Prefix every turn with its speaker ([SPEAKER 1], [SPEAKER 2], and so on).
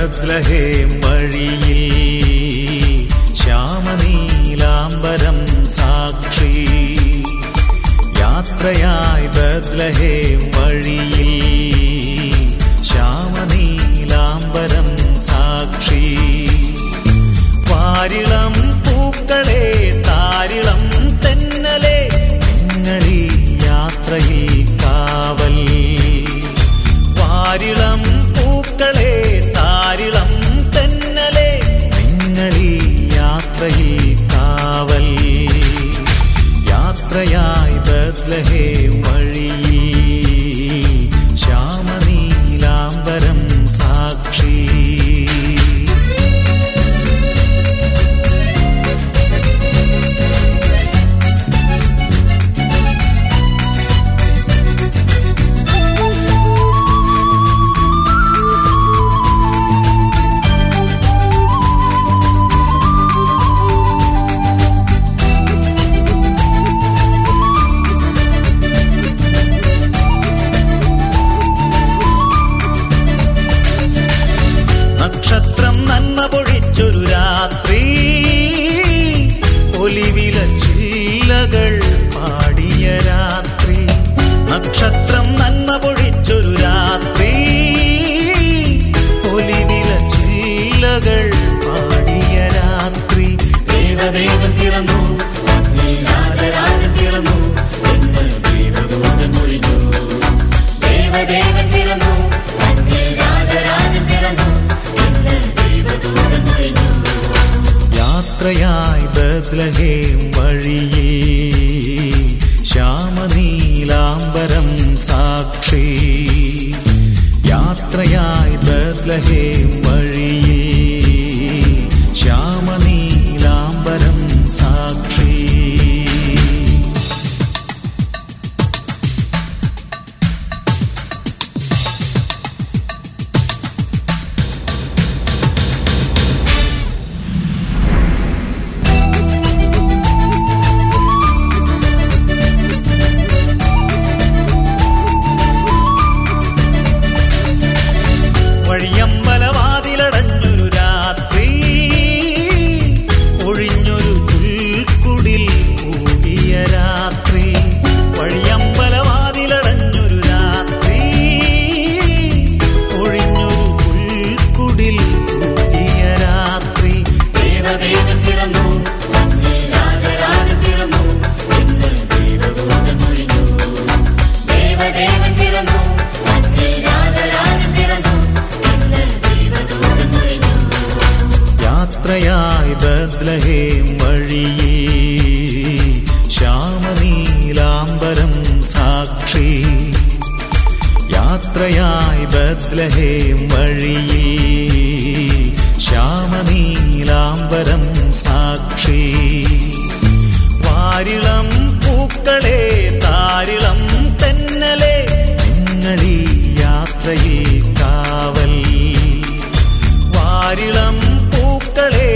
[SPEAKER 1] ബദ്ലഹേം വഴിയിൽ ശ്യാമനീലാംബരം സാക്ഷി യാത്രയായി ബദ്ലഹേം വഴിയിൽ ശ്യാമനീലാംബരം സാക്ഷി വാരിളം പൂക്കളെ താരിളം തെന്നലെ നിങ്ങളീ യാത്രയിൽ കാവൽ വാരിളം പൂക്കളെ താരിളം തെന്നലെ നിങ്ങളീ യാത്രയിൽ കാവൽ യാത്രയായി ബദ്ലഹേ വഴിയിൽ ശ്യാമനീലാംബരം സാക്ഷി നക്ഷത്രം നന്മ പൊഴിച്ചൊരു രാത്രി ഒലിവില ചില്ലകൾ പാടിയ രാത്രി നക്ഷത്രം നന്മ പൊഴിച്ചൊരു രാത്രി ഒലിവില ചില്ലകൾ പാടിയ രാത്രി ദേവദേവൻ പിറന്നു മണ്ണിൽ രാജരാജൻ പിറന്നു എന്ന് ദൈവദൂതൻ മൊഴിഞ്ഞു ദേവദേവൻ പിറന്നു മണ്ണിൽ രാജരാജൻ പിറന്നു എന്ന് ദൈവദൂതൻ മൊഴിഞ്ഞു യാത്രയായി ബദ്ലഹേം വഴിയിൽ ശ്യാമനീലാംബരം സാക്ഷി യാത്രയായി ബദ്ലഹേം വഴിയിൽ ശ്യാമനീലാംബരം സാക്ഷി വഴിയമ്പലവാതിലടഞ്ഞൊരു രാത്രി ഒഴിഞ്ഞൊരു പുൽക്കുടിൽ കൂടിയ രാത്രി വഴിയമ്പലവാതിലടഞ്ഞൊരു രാത്രി ഒഴിഞ്ഞൊരു പുൽക്കുടിൽ കൂടിയ രാത്രി ദേവദേവൻ പിറന്നു മണ്ണിൽ രാജരാജൻ പിറന്നു എന്ന് ദൈവദൂതൻ മൊഴിഞ്ഞു ദേവദേവൻ പിറന്നു മണ്ണിൽ രാജരാജൻ പിറന്നു എന്ന് ദൈവദൂതൻ മൊഴിഞ്ഞു യാത്രയായി ബദ്ലഹേം വഴിയിൽ ശ്യാമനീലാംബരം സാക്ഷി യാത്രയായി ബദ്ലഹേം വഴിയിൽ ശ്യാമനീലാംബരം സാക്ഷി വാരിളം പൂക്കളെ താരിളം തെന്നലെ നിങ്ങളീ യാത്രയിൽ കാവൽ വാരിളം പൂക്കളെ